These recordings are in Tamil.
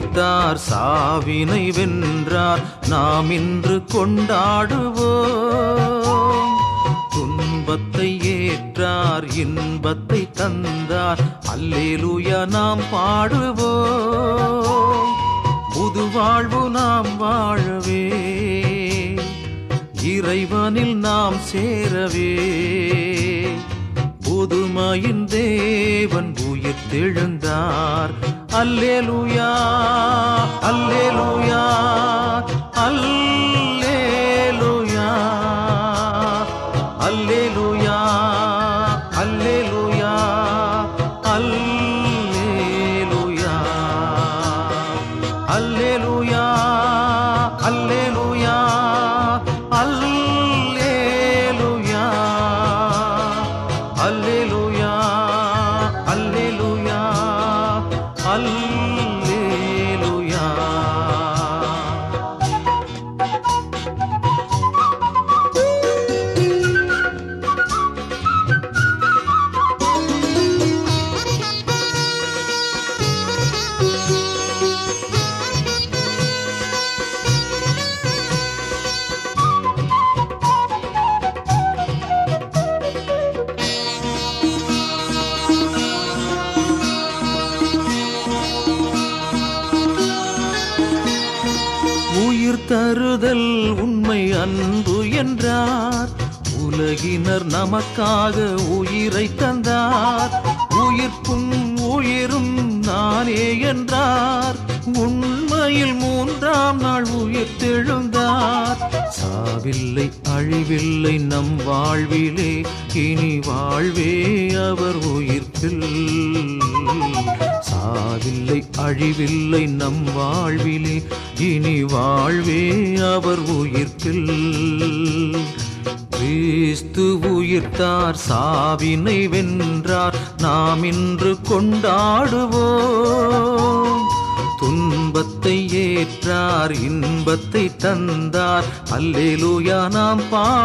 உயிர்த்தார் சாவினை வென்றார் நாம் இன்று கொண்டாடுவோம் துன்பத்தை ஏற்றார் இன்பத்தை தந்தார் அல்லேலூயா நாம் பாடுவோம் புது வாழ்வு நாம் வாழவே இறைவனில் நாம் சேரவே புதுமையின் தேவன் உயிர் தெழுந்தார் அல்லேலூயா அல்லேலூயா அல்லேலூயா அல்லேலூயா அல்லேலூயா அல்லேலூயா அல்லேலூயா அல்லேலூயா அல்லேலூயா அல்லேலூயா அல்லேலூயா அல்லேலூயா உயிர் தருதல் உண்மை அன்பு என்றார் உலகினர் நமக்காக உயிரை தந்தார் உயிர்ப்பும் உயிரும் நானே என்றார் உண்மையில் மூன்றாம் நாள் உயிர் தெழுந்தார் சாவில்லை அழிவில்லை நம் வாழ்விலே இனி வாழ்வே அவர் உயிர்ப்பில் சாவில்லை அழிவில்லை நம் வாழ்விலே இனி வாழ்வே அவர் உயிர்ப்பில் கிறிஸ்து உயிர்த்தார் சாவினை வென்றார் நாம் இன்று கொண்டாடுவோம் துன்பத்தை ஏற்றார் இன்பத்தை தந்தார் அல்லேலூயா நாம்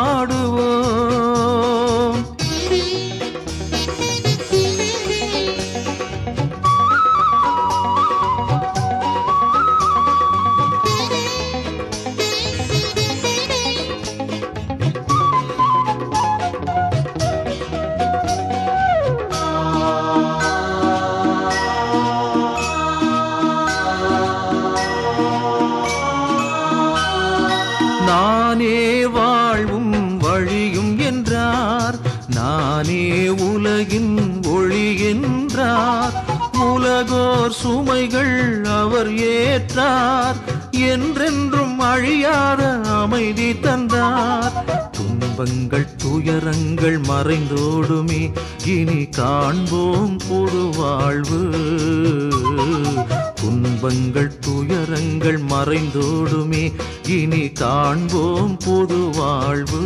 பாடுவோம் நானே வாழ்வும் வழியும் என்றார் நானே உலகின் ஒளி என்றார் உலகோர் சுமைகள் அவர் ஏற்றார் என்றென்றும் அழியாத அமைதி தந்தார் துன்பங்கள் துயரங்கள் மறைந்தோடுமே இனி காண்போம் புது வாழ்வு துன்பங்கள் துயரங்கள் மறைந்தோடுமே இனி காண்போம் புது வாழ்வு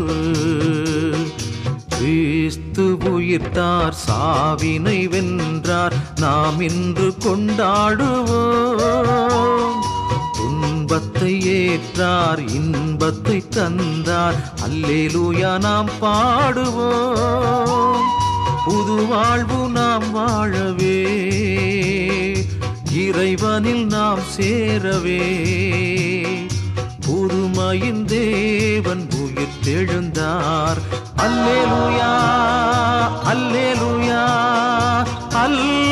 கிறிஸ்து உயிர்த்தார் சாவினை வென்றார் நாம் இன்று கொண்டாடுவோம் துன்பத்தை ஏற்றார் இன்பத்தை தந்தார் அல்லேலூயா நாம் பாடுவோம் புது வாழ்வு நாம் வாழவே இறைவனில் நாம் சேரவே புதுமையின் தேவன் உயிர் தெழுந்தார் அல்லேலூயா அல்லேலூயா அல்லேலூயா